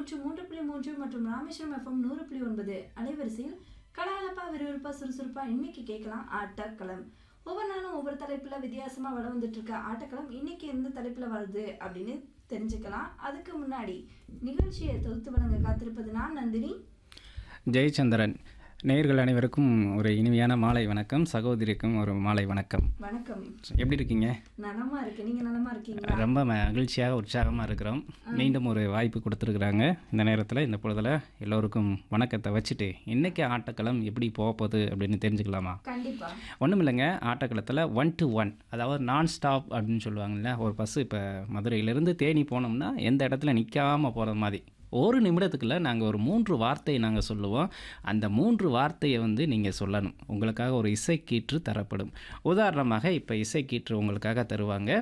நூற்று மூன்று புள்ளி மூன்று மற்றும் ராமேஸ்வரம் எஃப்எம் நூறு புள்ளி ஒன்பது அலைவரிசையில் கலாலப்பா விறுவிறுப்பா சுறுசுறுப்பா இன்னைக்கு கேட்கலாம் ஆட்டக்களம் ஒவ்வொரு நாளும் ஒவ்வொரு தலைப்புல வித்தியாசமா வளம் வந்துட்டு இருக்க ஆட்டக்களம் இன்னைக்கு எந்த தலைப்புல வருது அப்படின்னு தெரிஞ்சுக்கலாம் அதுக்கு முன்னாடி நிகழ்ச்சியை தொகுத்து வழங்க காத்திருப்பது நான் நந்தினி ஜெயச்சந்திரன் நேயர்கள் அனைவருக்கும் ஒரு இனிமையான மாலை வணக்கம் சகோதரிக்கும் ஒரு மாலை வணக்கம் வணக்கம் எப்படி இருக்கீங்க நலமா இருக்கு நீங்க நலமா இருக்கீங்களா ரொம்ப மகிழ்ச்சியாக உற்சாகமாக இருக்கிறோம் மீண்டும் ஒரு வாய்ப்பு கொடுத்துருக்குறாங்க இந்த நேரத்தில் இந்த பொழுதில் எல்லோருக்கும் வணக்கத்தை வச்சுட்டு இன்றைக்கி ஆட்டக்களம் எப்படி போக போகுது அப்படின்னு தெரிஞ்சுக்கலாமா கண்டிப்பா ஒன்றும் இல்லைங்க ஆட்டக்களத்தில் ஒன் டு ஒன் அதாவது நான் ஸ்டாப் அப்படின்னு சொல்லுவாங்கல்ல ஒரு பஸ்ஸு இப்போ மதுரையிலேருந்து தேனி போனோம்னா எந்த இடத்துல நிற்காமல் போகிற மாதிரி ஒரு நிமிடத்துக்குள்ள நாங்கள் ஒரு மூன்று வார்த்தை நாங்கள் சொல்லுவோம் அந்த மூன்று வார்த்தையை வந்து நீங்கள் சொல்லணும் உங்களுக்காக ஒரு இசைக்கீற்று தரப்படும் உதாரணமாக இப்போ இசைக்கீற்று உங்களுக்காக தருவாங்க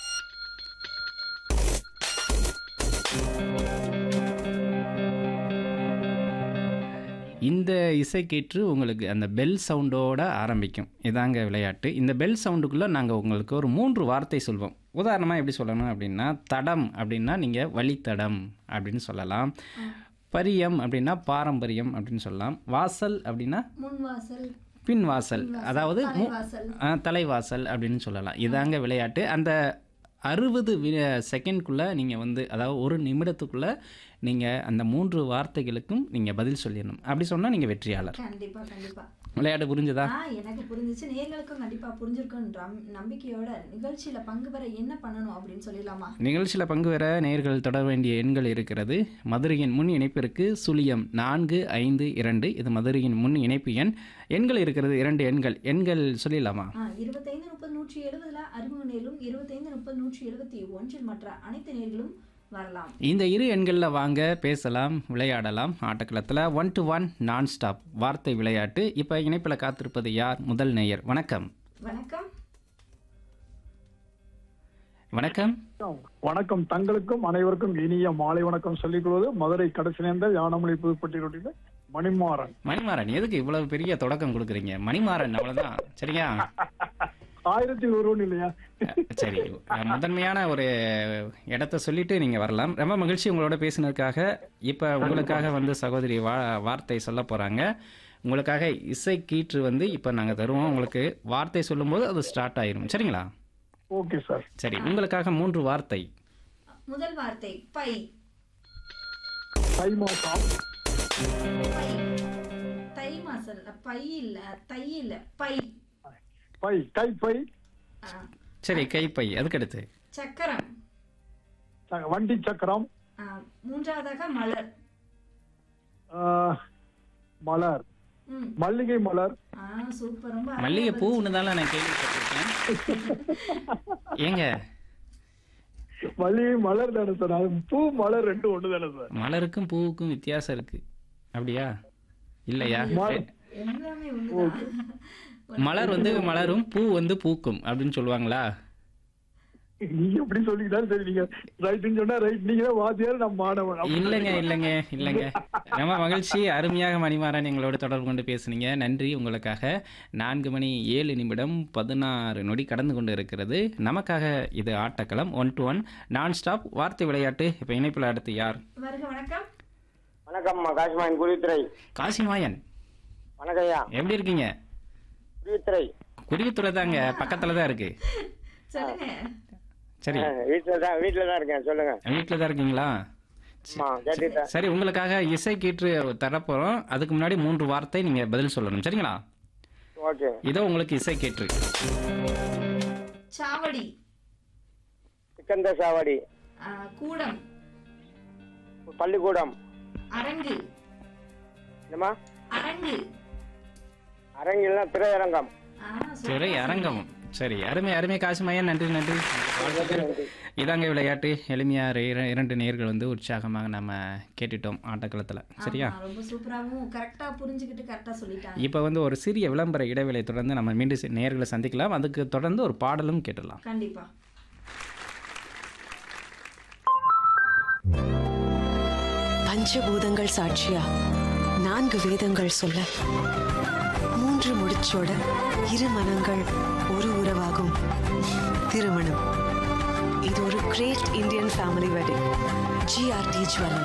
இந்த இசைக்கீற்று உங்களுக்கு அந்த பெல் சவுண்டோட ஆரம்பிக்கும் இதாங்க விளையாட்டு இந்த பெல் சவுண்டுக்குள்ளே நாங்கள் உங்களுக்கு ஒரு மூன்று வார்த்தை சொல்வோம் உதாரணமாக எப்படி சொல்லணும் அப்படின்னா தடம் அப்படின்னா நீங்கள் வழித்தடம் அப்படின்னு சொல்லலாம் பரியம் அப்படின்னா பாரம்பரியம் அப்படின்னு சொல்லலாம் வாசல் அப்படின்னா முன் வாசல் பின் வாசல் அதாவது மு- வாசல் ஆ, தலைவாசல் அப்படின்னு சொல்லலாம் இதாங்க விளையாட்டு அந்த அறுபது வி செகண்ட்குள்ளே நீங்கள் வந்து அதாவது ஒரு நிமிடத்துக்குள்ளே நீங்கள் அந்த மூன்று வார்த்தைகளுக்கும் நீங்கள் பதில் சொல்லிடணும் அப்படி சொன்னால் நீங்கள் வெற்றியாளர் கண்டிப்பா கண்டிப்பா விளையாட்டு புரிஞ்சுதா ஆ எனக்கு புரிஞ்சுச்சு நேர்களுக்கும் கண்டிப்பா புரிஞ்சிருக்குன்ற நம்பிக்கையோட நிகழ்ச்சியில பங்கு பெற என்ன பண்ணணும் அப்படின்னு சொல்லிடலாமா நிகழ்ச்சியில் பங்கு பெற நேர்கள் தொடர வேண்டிய எண்கள் இருக்கிறது மதுரையின் முன் இணைப்பிற்கு சுழியம் நான்கு ஐந்து இரண்டு இது மதுரையின் முன் இணைப்பு எண் எண்கள் இருக்கிறது இரண்டு எண்கள் எண்கள் சொல்லிடலாமா ஆ இருபத்தைந்து முப்பது நூற்றி எழுபதுல அறிமுக நேர்களும் இருபத்தைந்து முப்பது நூற்றி எழுபத்தி ஒன்றில் மற்ற அனைத்து நேர்களும் வரலாம் இந்த இரு எண்களில் வாங்க பேசலாம் விளையாடலாம் ஆட்டக்களத்தில் one to one non stop வார்த்தை விளையாட்டு இப்போ இணைப்பில் காத்திருப்பது யார் முதல் நேயர் வணக்கம் வணக்கம் வணக்கம் வணக்கம் தங்களுக்கும் அனைவருக்கும் இனிய மாலை வணக்கம் சொல்லிக் கொள்வது மதுரை கடைசி நேர்ந்த யானமொழி புதுப்பட்டி ரோட்டில் மணிமாறன் மணிமாறன் எதுக்கு இவ்வளவு பெரிய தொடக்கம் கொடுக்குறீங்க மணிமாறன் அவ்வளோதான் சரியா ஆயிரத்தி ஒருவன் இல்லையா சரி முதன்மையான ஒரு இடத்த சொல்லிட்டு நீங்கள் வரலாம் ரொம்ப மகிழ்ச்சி உங்களோட பேசினதுக்காக இப்போ உங்களுக்காக வந்து சகோதரி வா வார்த்தை சொல்ல போகிறாங்க உங்களுக்காக இசை கீற்று வந்து இப்போ நாங்கள் தருவோம் உங்களுக்கு வார்த்தை சொல்லும்போது அது ஸ்டார்ட் ஆயிரும் சரிங்களா ஓகே சார் சரி உங்களுக்காக மூன்று வார்த்தை முதல் வார்த்தை பை தை மாசம் பை தை மாசல் பை இல்ல தை இல்ல பை பை கை பை ஆ, சரி கைப்பை அதுக்கடுத்து சக்கரம் ச- வண்டி சக்கரம் ஆ, மூன்றாவதாக மலர் ஆஹ், மலர் ம் மல்லிகை மலர் ஆ சூப்பர் ரொம்ப அழகா மல்லிகை பூ பதில் ஒன்று நான் கேள்விப்பட்டிருக்கேன் ஏங்க மல்லிகை மலர் தானே சார் அது பூ மலர் ரெண்டும் ஒண்ணு தானே சார் மலருக்கும் பூவுக்கும் வித்தியாசம் இருக்கு அப்படியா இல்லையா மலர். எல்லாமே ஒண்ணுதான் மலர் வந்து மலரும் பூ வந்து பூக்கும் அப்படின்னு சொல்லுவாங்களா நீங்க எப்படி சொல்லிக்கிட்டாலும் சரி நீங்க ரைட்டுன்னு சொன்னா ரைட் நீங்க தான் வாத்தியார் நம்ம மாணவன் அப்படி இல்லைங்க இல்லைங்க இல்லைங்க ரொம்ப மகிழ்ச்சி அருமையாக மணிமாறன் எங்களோட தொடர்பு கொண்டு பேசுனீங்க நன்றி உங்களுக்காக நான்கு மணி ஏழு நிமிடம் பதினாறு நொடி கடந்து கொண்டு இருக்கிறது நமக்காக இது ஆட்டக்களம் one to one non stop வார்த்தை விளையாட்டு இப்போ இணைப்பில் அடுத்து யார் வருக வணக்கம் வணக்கம் காஷ்மாயின் குருவித்துறை காசிமாயன் வணக்கம் ஐயா எப்படி இருக்கீங்க குருவித்துறை குருவித்துறை தாங்க பக்கத்தில் தான் இருக்கு சொல்லுங்க சரி வீட்டில் தான் வீட்டில் தான் இருக்கேன் சொல்லுங்க வீட்டில் தான் இருக்கீங்களா ஆமா கேட்டுட்டேன் சரி உங்களுக்காக இசை கீற்று தரப்போகிறோம் அதுக்கு முன்னாடி மூன்று வார்த்தை நீங்கள் பதில் சொல்லணும் சரிங்களா ஓகே இதோ உங்களுக்கு இசை கீற்று சாவடி சிக்கந்தர் சாவடி ஆ, கூடம் பள்ளிக்கூடம் அரங்கு என்னம்மா அரங்கு அரங்கில்னா திரையரங்கம் ஆ, சூப்பர். திரை அரங்கம் சரி அருமை அருமை காசுமையன் நன்றி நன்றி வாழ்த்துக்கள். இதாங்க விளையாட்டு எளிமையாக இர- இரண்டு நேர்கள் வந்து உற்சாகமாக நம்ம கேட்டுட்டோம் ஆட்டக்களத்தில் சரியா ஆமா, ரொம்ப சூப்பராகவும் கரெக்டா புரிஞ்சுக்கிட்டு கரெக்டா சொல்லிட்டாங்க இப்போ வந்து ஒரு சிறிய விளம்பர இடைவேளை தொடர்ந்து நம்ம மீண்டும் சி- நேர்களை சந்திக்கலாம் அதுக்கு தொடர்ந்து ஒரு பாடலும் கேட்டுடலாம் கண்டிப்பா பஞ்சபூதங்கள் சாட்சியா நான்கு வேதங்கள் சொல்ல மூன்று முடிச்சோட இரு மனங்கள் ஒரு உறவாகும் திருமணம் இது ஒரு great Indian family wedding GRT jeweller